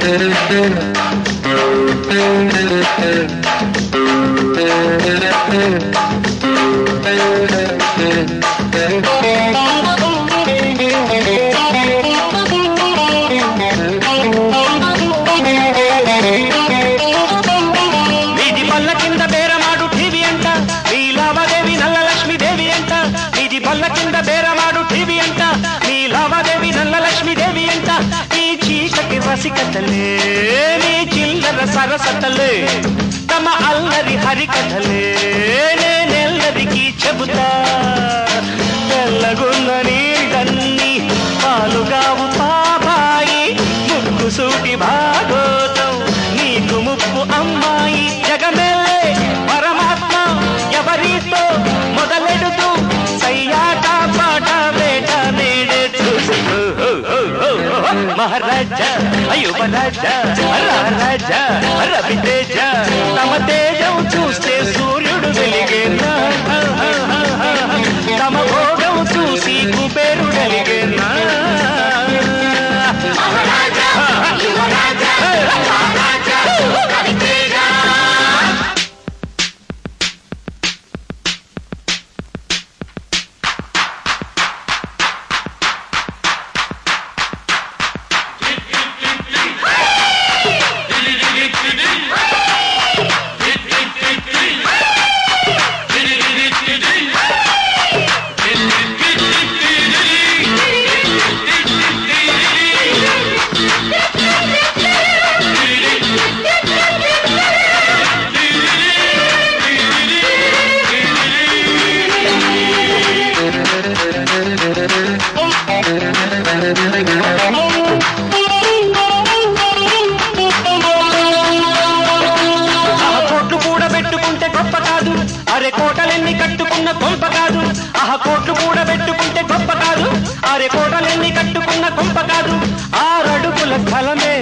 వీధి బల్ల కింద బేరమాడు టీవీ అంట నీ లావాదేవి నల్ల లక్ష్మీదేవి అంట వీధి బల్ల కింద బేరమాడు టీవీ అంట నీ లావాదేవి నల్ల లక్ష్మీదేవి అంట ఈ చీకటి రసికతలే నీ చిల్లర సరసతలే తమ అల్లరి హరికథలే నేనెల్లరికి చెబుతా తెల్లగున్న నీళ్ళన్నీ పాలుగావు పాపాయి ముక్కు సూటి భాగోతం నీకు ముప్పు అమ్మాయి జగమెల్లే పరమాత్మ ఎవరితో మొదలెడుతూ సయ్యాట పాట వేట నేడే చూసు మహారాజా అయువరాజా రాజా రవితేజ తమ తేజం చూస్తే సూర్యుడు వెలిగేనా తమ భోగం చూసి కుబేరు వెలిగేనా ఆహ కోట్లు కూడా పెట్టుకుంటే గొప్ప కాదు అరే కోటలెన్ని కట్టుకున్న కొంప కాదు ఆహ కోట్లు కూడా పెట్టుకుంటే గొప్ప కాదు అరే కోటలెన్ని కట్టుకున్న కొంప కాదు ఆరడుగుల స్థలమే